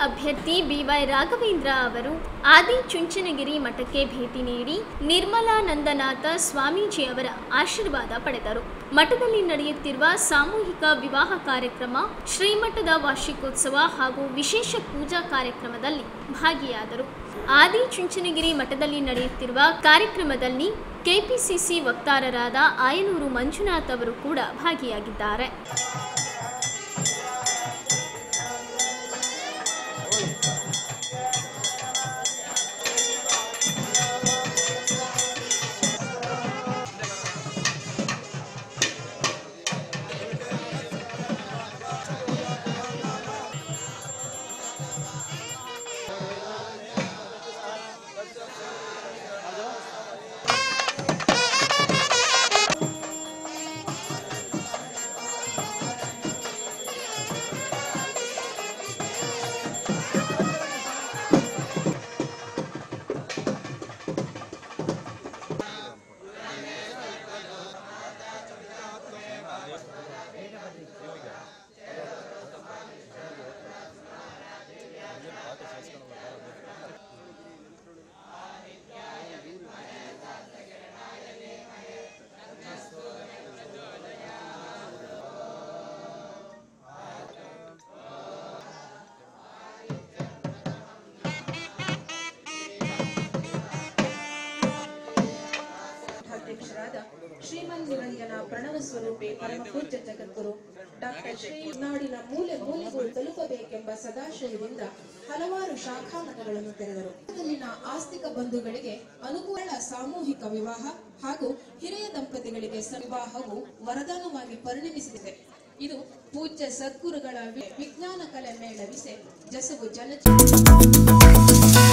ಅಭ್ಯರ್ಥಿ ಬಿವೈ ರಾಘವೇಂದ್ರ ಅವರು ಆದಿ ಚುಂಚನಗಿರಿ ಮಠಕ್ಕೆ ಭೇಟಿ ನೀಡಿ ನಿರ್ಮಲಾನಂದನಾಥ ಸ್ವಾಮೀಜಿ ಅವರ ಆಶೀರ್ವಾದ ಪಡೆದರು ಮಠದಲ್ಲಿ ನಡೆಯುತ್ತಿರುವ ಸಾಮೂಹಿಕ ವಿವಾಹ ಕಾರ್ಯಕ್ರಮ ಶ್ರೀಮಠದ ವಾರ್ಷಿಕೋತ್ಸವ ಹಾಗೂ ವಿಶೇಷ ಪೂಜಾ ಕಾರ್ಯಕ್ರಮದಲ್ಲಿ ಭಾಗಿಯಾದರು ಆದಿ ಚುಂಚನಗಿರಿ ಮಠದಲ್ಲಿ ನಡೆಯುತ್ತಿರುವ ಕಾರ್ಯಕ್ರಮದಲ್ಲಿ ಕೆಪಿಸಿಸಿ ವಕ್ತಾರರಾದ ಆಯನೂರು ಮಂಜುನಾಥ್ ಅವರು ಕೂಡ ಭಾಗಿಯಾಗಿದ್ದಾರೆ ಅಧ್ಯಕ್ಷರಾದ ಶ್ರೀಮನ್ ನಿರಂಜನ ಪ್ರಣವ ಸ್ವರೂಪಿ ಪರಮ ಪೂಜ್ಯ ಜಗದ್ಗುರು ಡಾಕ್ಟರ್ ಶ್ರೀ ನಾಡಿನ ಮೂಲೆ ಮೂಲೆಗೂ ತಲುಪಬೇಕೆಂಬ ಸದಾಶಯದಿಂದ ಹಲವಾರು ಶಾಖಾ ಮಠಗಳನ್ನು ತೆರೆದರು ಅಲ್ಲಿನ ಆಸ್ತಿಕ ಬಂಧುಗಳಿಗೆ ಅನುಕೂಲ ಸಾಮೂಹಿಕ ವಿವಾಹ ಹಾಗೂ ಹಿರಿಯ ದಂಪತಿಗಳಿಗೆ ವಿವಾಹವು ವರದಾನವಾಗಿ ಪರಿಣಮಿಸಿದೆ ಇದು ಪೂಜ್ಯ ಸದ್ಗುರುಗಳ ವಿ- ವಿಜ್ಞಾನ ಕಲೆ ಮೇಳವಿಸೆ ಜಸವು ಜನ